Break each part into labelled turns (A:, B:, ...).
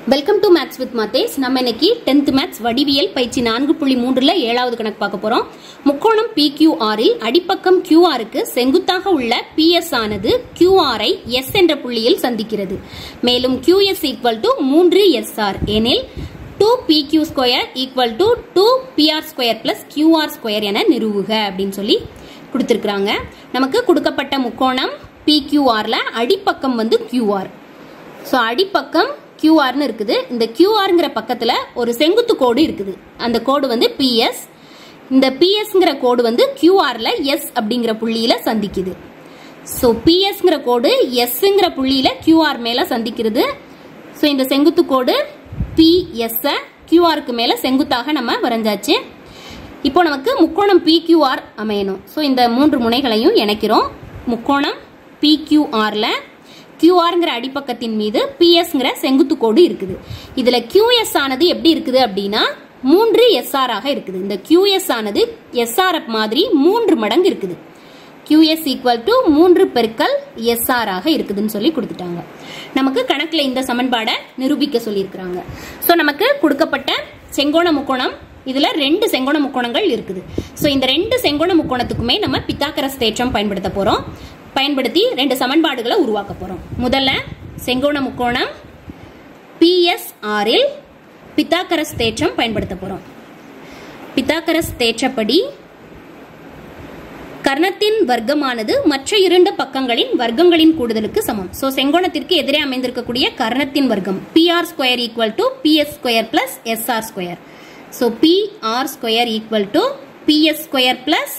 A: welcome to maths with மாத்தேஸ் நம்ம இன்னைக்கு டென்த் மேத்ஸ் வடிவியல் பயிற்சி நான்கு புள்ளி மூன்றுல ஏழாவது கணக்கு பார்க்க போறோம் முக்கோணம் PQR இல் அடிப்பக்கம் QRக்கு செங்குத்தாக உள்ள PS ஆனது QR ஐ S என்ற புள்ளியில் சந்திக்கிறது மேலும் QS ஈக்குவல் டு மூன்று SR எனில் two PQ square equal to two PR square plus QR square என நிறுவுக அப்படின்னு சொல்லி கொடுத்துருக்குறாங்க நமக்கு கொடுக்கப்பட்ட முக்கோணம் PQRல அடிப்பக்கம் வந்து QR ஸோ அடிப்பக்கம் கியூஆர்னு இருக்குது இந்த கியூஆர்ங்கிற பக்கத்தில் ஒரு செங்குத்து கோடு இருக்குது அந்த கோடு வந்து பிஎஸ் இந்த பிஎஸ்ங்கிற கோடு வந்து கியூஆரில் எஸ் அப்படிங்கிற புள்ளியில் சந்திக்குது ஸோ பிஎஸ்ங்கிற கோடு எஸ்ங்கிற புள்ளியில் கியூஆர் மேலே சந்திக்கிறது ஸோ இந்த செங்குத்து கோடு பிஎஸ்ஸை கியூஆருக்கு மேலே செங்குத்தாக நம்ம வரைஞ்சாச்சு இப்போ நமக்கு முக்கோணம் பிக்யூஆர் அமையணும் ஸோ இந்த மூன்று முனைகளையும் இணைக்கிறோம் முக்கோணம் பிக்யூஆரில் கியூஆர்ங்கிற அடிப்பக்கத்தின் மீது பிஎஸ்ங்கிற செங்குத்து கோடு இருக்குது இதில் கியூஎஸ் ஆனது எப்படி இருக்குது அப்படின்னா மூன்று எஸ்ஆர் ஆக இருக்குது இந்த கியூஎஸ் ஆனது எஸ்ஆர் மாதிரி மூன்று மடங்கு இருக்குது QS ஈக்குவல் டு மூன்று பெருக்கல் எஸ்ஆர் ஆக இருக்குதுன்னு சொல்லி கொடுத்துட்டாங்க நமக்கு கணக்கில் இந்த சமன்பாடை நிரூபிக்க சொல்லியிருக்கிறாங்க ஸோ நமக்கு கொடுக்கப்பட்ட செங்கோண முக்கோணம் இதில் ரெண்டு செங்கோண முக்கோணங்கள் இருக்குது ஸோ இந்த ரெண்டு செங்கோண முக்கோணத்துக்குமே நம்ம பித்தாக்கரஸ் தேற்றம் பயன்படுத்த போகிறோம் பயன்படுத்தி ரெண்டு சமன்பாடுகளை உருவாக்க போகிறோம் முதல்ல செங்கோண முக்கோணம் பிஎஸ்ஆரில் பித்தாக்கரஸ் தேற்றம் பயன்படுத்த போகிறோம் பித்தாக்கரஸ் தேற்றப்படி கர்ணத்தின் வர்க்கமானது மற்ற இரண்டு பக்கங்களின் வர்க்கங்களின் கூடுதலுக்கு சமம் ஸோ செங்கோணத்திற்கு எதிரே அமைந்திருக்கக்கூடிய கர்ணத்தின் வர்க்கம் PR square equal to PS square plus SR square so PR square equal to PS square plus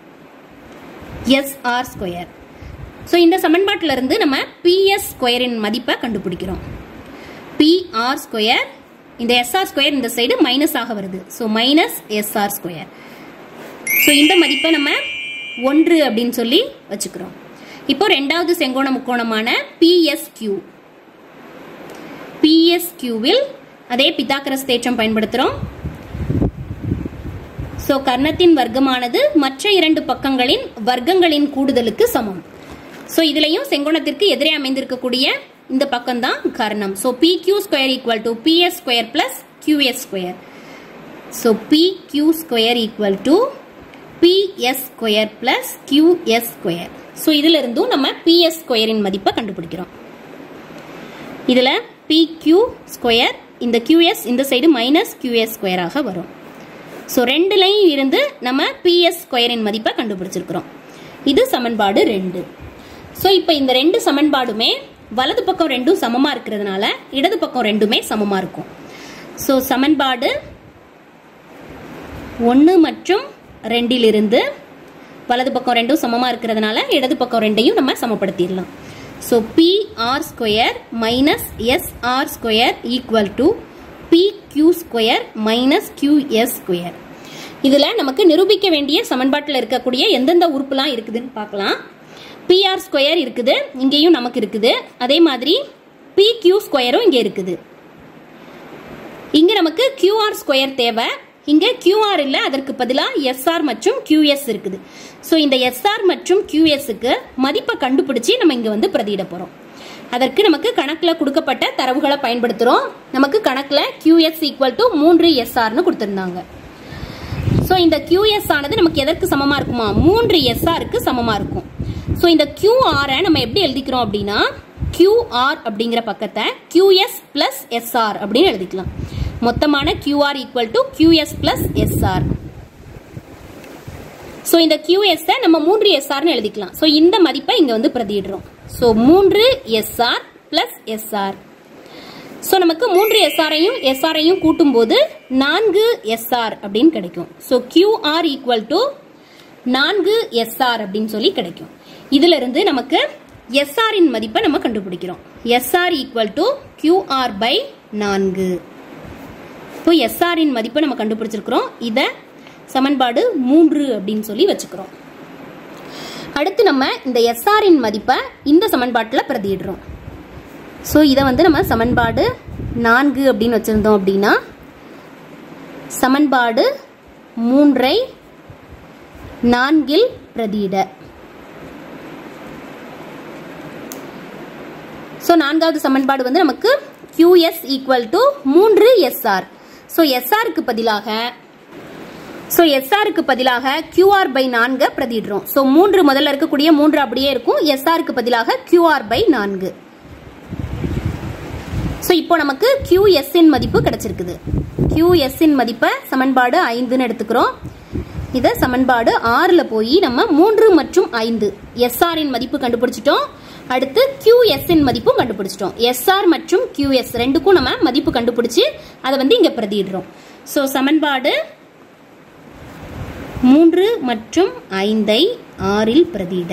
A: SR square so இந்த சமன்பாட்டில இருந்து நம்ம பிஎஸ் ஸ்கொயரின் மதிப்பை கண்டுபிடிக்கிறோம் பிஆர் ஸ்கொயர் இந்த எஸ்ஆர் ஸ்கொயர் இந்த சைடு மைனஸ் ஆக வருது so minus SR square so இந்த மதிப்பை நம்ம ஒன்று அப்படின்னு சொல்லி வச்சுக்கிறோம் இப்போ ரெண்டாவது செங்கோண முக்கோணமான பிஎஸ்கியூ பிஎஸ்கியூவில் அதே பித்தாக்கரஸ் தேற்றம் பயன்படுத்துகிறோம் ஸோ கர்ணத்தின் வர்க்கமானது மற்ற இரண்டு பக்கங்களின் வர்க்கங்களின் கூடுதலுக்கு சமம் ஸோ இதுலையும் செங்கோணத்திற்கு எதிரே அமைந்திருக்கக்கூடிய இந்த பக்கம் தான் கர்ணம் so P Q square equal to PS square plus QS square so P Q square equal to PS square plus QS square so இதுல இருந்தும் நம்ம பிஎஸ் ஸ்கொயரின் மதிப்பை கண்டுபிடிக்கிறோம் இதில் பி கியூ ஸ்கொயர் இந்த கியூஎஸ் இந்த சைடு மைனஸ் கியூஎஸ் ஸ்கொயராக வரும் ஸோ ரெண்டுலையும் இருந்து நம்ம பிஎஸ் ஸ்கொயரின் மதிப்பை கண்டுபிடிச்சிருக்கிறோம் இது சமன்பாடு ரெண்டு ஸோ இப்போ இந்த ரெண்டு சமன்பாடுமே வலது பக்கம் ரெண்டும் சமமாக இருக்கிறதுனால இடது பக்கம் ரெண்டுமே சமமாக இருக்கும் ஸோ சமன்பாடு ஒன்று மற்றும் ரெண்டிலிருந்து வலது பக்கம் ரெண்டும் சமமாக இருக்கிறதுனால இடது பக்கம் ரெண்டையும் நம்ம சமப்படுத்திடலாம் so P R square minus S R square equal to P Q square minus QS square இதில் நமக்கு நிரூபிக்க வேண்டிய சமன்பாட்டில் இருக்கக்கூடிய எந்தெந்த உறுப்புலாம் இருக்குதுன்னு பார்க்கலாம் பிஆர் ஸ்கொயர் இருக்குது இங்கேயும் நமக்கு இருக்குது அதே மாதிரி பி கியூ ஸ்கொயரும் இங்கே இருக்குது இங்கே நமக்கு கியூஆர் ஸ்கொயர் தேவை இங்கே கியூஆர் இல்லை அதற்கு பதிலாக எஸ்ஆர் மற்றும் கியூஎஸ் இருக்குது ஸோ இந்த எஸ்ஆர் மற்றும் கியூஎஸ்க்கு மதிப்பை கண்டுபிடிச்சி நம்ம இங்கே வந்து பிரதியிட போகிறோம் அதற்கு நமக்கு கணக்கில் கொடுக்கப்பட்ட தரவுகளை பயன்படுத்துகிறோம் நமக்கு கணக்கில் கியூஎஸ் ஈக்குவல் டு மூன்று எஸ்ஆர்னு கொடுத்துருந்தாங்க ஸோ இந்த கியூஎஸ் ஆனது நமக்கு எதற்கு சமமாக இருக்குமா மூன்று எஸ்ஆருக்கு சமமாக இருக்கும் ஸோ இந்த கியூஆரை நம்ம எப்படி எழுதிக்கிறோம் அப்படின்னா கியூஆர் அப்படிங்கிற பக்கத்தை கியூஎஸ் பிளஸ் எஸ்ஆர் அப்படின்னு எழுதிக்கலாம் மொத்தமான QR equal to QS plus SR so இந்த கியூஎஸ் நம்ம மூன்று எஸ்ஆர்னு எழுதிக்கலாம் ஸோ இந்த மதிப்பை இங்க வந்து பிரதியிடுறோம் ஸோ மூன்று எஸ்ஆர் பிளஸ் எஸ்ஆர் ஸோ நமக்கு மூன்று எஸ்ஆரையும் எஸ்ஆரையும் கூட்டும்போது நான்கு எஸ்ஆர் அப்படின்னு கிடைக்கும் ஸோ கியூஆர் ஈக்குவல் டு நான்கு எஸ்ஆர் அப்படின்னு சொல்லி கிடைக்கும் இதுல இருந்து நமக்கு எஸ்ஆரின் மதிப்பை நம்ம கண்டுபிடிக்கிறோம் SR equal to QR by நான்கு இப்போ எஸ்ஆரின் மதிப்பை நம்ம கண்டுபிடிச்சிருக்கிறோம் இதை சமன்பாடு மூன்று அப்படின்னு சொல்லி வச்சுக்கிறோம் அடுத்து நம்ம இந்த எஸ்ஆரின் மதிப்பை இந்த சமன்பாட்டில் பிரதியிடுறோம் ஸோ இதை வந்து நம்ம சமன்பாடு நான்கு அப்படின்னு வச்சுருந்தோம் அப்படின்னா சமன்பாடு மூன்றை நான்கில் பிரதியிட ஸோ நான்காவது சமன்பாடு வந்து நமக்கு QS ஈக்குவல் டு மூன்று எஸ்ஆர் ஸோ எஸ்ஆருக்கு பதிலாக ஸோ எஸ்ஆருக்கு பதிலாக கியூஆர் பை நான்கு பிரதிடுறோம் ஸோ மூன்று முதல்ல இருக்கக்கூடிய மூன்று அப்படியே இருக்கும் எஸ்ஆருக்கு பதிலாக கியூஆர் பை நான்கு ஸோ இப்போ நமக்கு QS இன் மதிப்பு கிடைச்சிருக்குது QS இன் மதிப்பை சமன்பாடு ஐந்துன்னு எடுத்துக்கிறோம் இதை சமன்பாடு ஆறில் போய் நம்ம மூன்று மற்றும் ஐந்து SR இன் மதிப்பு கண்டுபிடிச்சிட்டோம் அடுத்து QS இன் மதிப்பும் கண்டுபிடிச்சிட்டோம் SR மற்றும் QS ரெண்டுக்கும் நம்ம மதிப்பு கண்டுபிடிச்சு அதை வந்து இங்கே பிரதிடுறோம் ஸோ சமன்பாடு மூன்று மற்றும் ஐந்தை ஆறில் பிரதியிட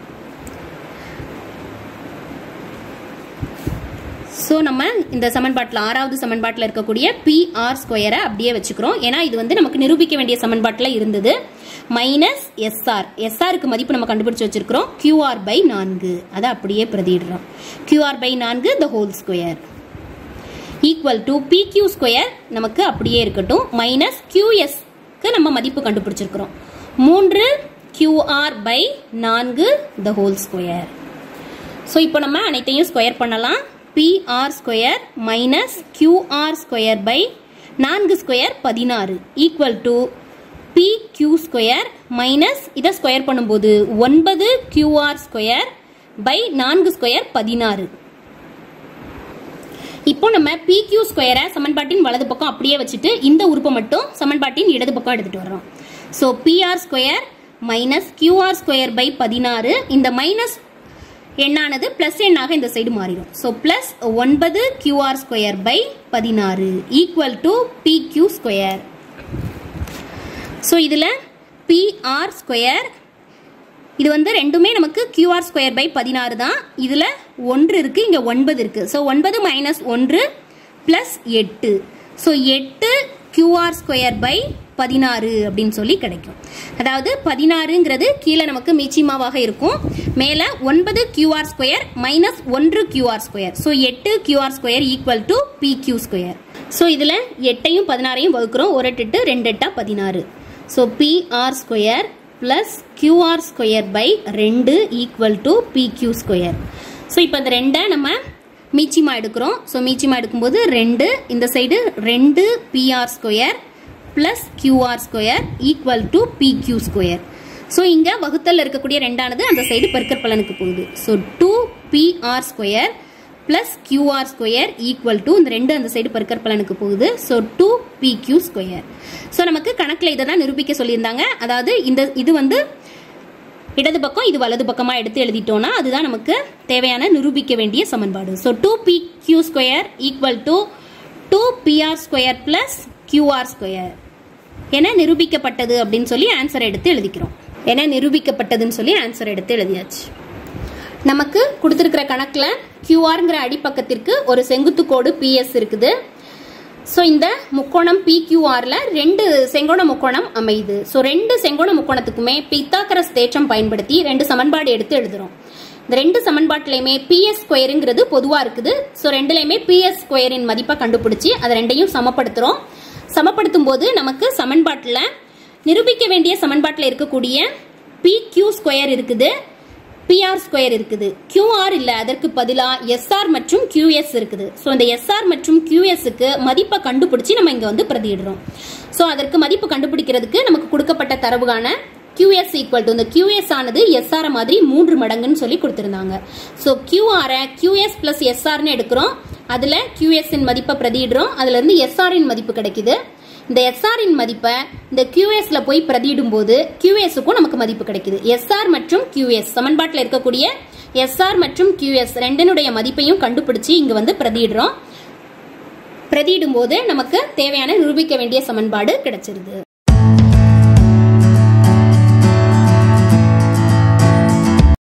A: ஸோ நம்ம இந்த சமன்பாட்டில் ஆறாவது சமன்பாட்டில் இருக்கக்கூடிய பிஆர் ஸ்கொயரை அப்படியே வச்சுக்கிறோம் ஏன்னா இது வந்து நமக்கு நிரூபிக்க வேண்டிய சமன்பாட்டில் இருந்தது மைனஸ் எஸ்ஆர் எஸ்ஆருக்கு மதிப்பு நம்ம கண்டுபிடிச்சு வச்சிருக்கிறோம் கியூஆர் பை நான்கு அதை அப்படியே பிரதிடுறோம் கியூஆர் பை நான்கு the whole square equal to PQ square நமக்கு அப்படியே இருக்கட்டும் மைனஸ் கியூஎஸ்க்கு நம்ம மதிப்பு கண்டுபிடிச்சிருக்கிறோம் மூன்று கியூஆர் பை நான்கு த ஹோல் ஸ்கொயர் ஸோ இப்போ நம்ம அனைத்தையும் ஸ்கொயர் பண்ணலாம் PR square minus QR square by நான்கு ஸ்கொயர் பதினாறு equal to P Q square minus இதை ஸ்கொயர் பண்ணும்போது ஒன்பது கியூஆர் ஸ்கொயர் பை நான்கு ஸ்கொயர் பதினாறு இப்போ நம்ம பி கியூ ஸ்கொயரை சமன்பாட்டின் வலது பக்கம் அப்படியே வச்சுட்டு இந்த உறுப்பை மட்டும் சமன்பாட்டின் இடது பக்கம் எடுத்துட்டு வர்றோம் so PR square minus QR square by பதினாறு இந்த மைனஸ் எண்ணானது பிளஸ் எண்ணாக இந்த சைடு மாறிடும் ஸோ பிளஸ் ஒன்பது கியூஆர் ஸ்கொயர் பை பதினாறு equal to P Q square so இதில் பிஆர் ஸ்கொயர் இது வந்து ரெண்டுமே நமக்கு கியூஆர் ஸ்கொயர் பை பதினாறு தான் இதில் ஒன்று இருக்குது இங்கே ஒன்பது இருக்குது ஸோ ஒன்பது மைனஸ் ஒன்று ப்ளஸ் எட்டு ஸோ எட்டு கியூஆர் ஸ்கொயர் பை பதினாறு அப்படின்னு சொல்லி கிடைக்கும் அதாவது பதினாறுங்கிறது கீழே நமக்கு மீச்சிமாவாக இருக்கும் மேலே ஒன்பது கியூஆர் ஸ்கொயர் மைனஸ் ஒன்று கியூஆர் ஸ்கொயர் ஸோ எட்டு QR square equal to P Q square so இதில் எட்டையும் பதினாறையும் வகுக்கிறோம் ஒரு எட்டு ரெண்டு எட்டா பதினாறு so PR square plus QR square by ரெண்டு equal to PQ square so இப்போ இந்த ரெண்டை நம்ம மீச்சிமா எடுக்கிறோம் ஸோ மீச்சிமா எடுக்கும்போது ரெண்டு இந்த சைடு ரெண்டு PR square plus QR square equal to PQ square so இங்கே வகுத்தல் இருக்கக்கூடிய ரெண்டானது அந்த சைடு பெருக்கற் பலனுக்கு போகுது so two PR square plus QR square equal to இந்த ரெண்டு அந்த சைடு பெருக்கற் பலனுக்கு போகுது so two PQ square so நமக்கு கணக்கில் இதை தான் நிரூபிக்க சொல்லியிருந்தாங்க அதாவது இந்த இது வந்து இடது பக்கம் இது வலது பக்கமாக எடுத்து எழுதிட்டோம்னா அதுதான் நமக்கு தேவையான நிரூபிக்க வேண்டிய சமன்பாடு so two P Q square equal to two PR square plus QR square என நிரூபிக்கப்பட்டது அப்படின்னு சொல்லி ஆன்சர் எடுத்து எழுதிக்கிறோம் என நிரூபிக்கப்பட்டதுன்னு சொல்லி ஆன்சர் எடுத்து எழுதியாச்சு நமக்கு கொடுத்துருக்கிற கணக்கில் கியூஆருங்கிற அடிப்பக்கத்திற்கு ஒரு செங்குத்து கோடு பிஎஸ் இருக்குது ஸோ இந்த முக்கோணம் பிக்யூஆரில் ரெண்டு செங்கோண முக்கோணம் அமையுது ஸோ ரெண்டு செங்கோண முக்கோணத்துக்குமே பித்தாக்கரஸ் தேற்றம் பயன்படுத்தி ரெண்டு சமன்பாடு எடுத்து எழுதுறோம் இந்த ரெண்டு சமன்பாட்டிலையுமே பிஎஸ் ஸ்கொயருங்கிறது பொதுவாக இருக்குது ஸோ ரெண்டுலையுமே பிஎஸ் ஸ்கொயரின் மதிப்பை கண்டுபிடிச்சி அதை ரெண்டையும் சமப்படுத்துகிறோம் சமப்படுத்தும் போது நமக்கு சமன்பாட்டில் நிரூபிக்க வேண்டிய சமன்பாட்டில் இருக்கக்கூடிய பி கியூ ஸ்கொயர் இருக்குது பிஆர் ஸ்கொயர் இருக்குது கியூஆர் இல்லை அதற்கு பதிலாக எஸ்ஆர் மற்றும் கியூஎஸ் இருக்குது ஸோ இந்த எஸ்ஆர் மற்றும் கியூஎஸ்க்கு மதிப்பை கண்டுபிடிச்சி நம்ம இங்கே வந்து பிரதியிடுறோம் ஸோ அதற்கு மதிப்பு கண்டுபிடிக்கிறதுக்கு நமக்கு கொடுக்கப்பட்ட தரவுகான கியூஎஸ் ஈக்குவல் டு இந்த கியூஎஸ் ஆனது எஸ்ஆர் மாதிரி மூன்று மடங்குன்னு சொல்லி கொடுத்துருந்தாங்க ஸோ கியூஆரை கியூஎஸ் பிளஸ் எஸ்ஆர்னு எடுக்கிறோம் அதில் கியூஎஸ்ஸின் மதிப்பை பிரதியிடுறோம் அதுலேருந்து எஸ்ஆரின் மதிப்பு கிடைக்குது இந்த எஸ்ஆரின் மதிப்பை இந்த கியூஎஸ்ல போய் பிரதியிடும் போது கியூஎஸ்க்கும் நமக்கு மதிப்பு கிடைக்குது எஸ்ஆர் மற்றும் கியூஎஸ் சமன்பாட்டில் இருக்கக்கூடிய எஸ்ஆர் மற்றும் கியூஎஸ் ரெண்டினுடைய மதிப்பையும் கண்டுபிடிச்சு இங்க வந்து பிரதியிடுறோம் பிரதியிடும் போது நமக்கு தேவையான நிரூபிக்க வேண்டிய சமன்பாடு கிடைச்சிருது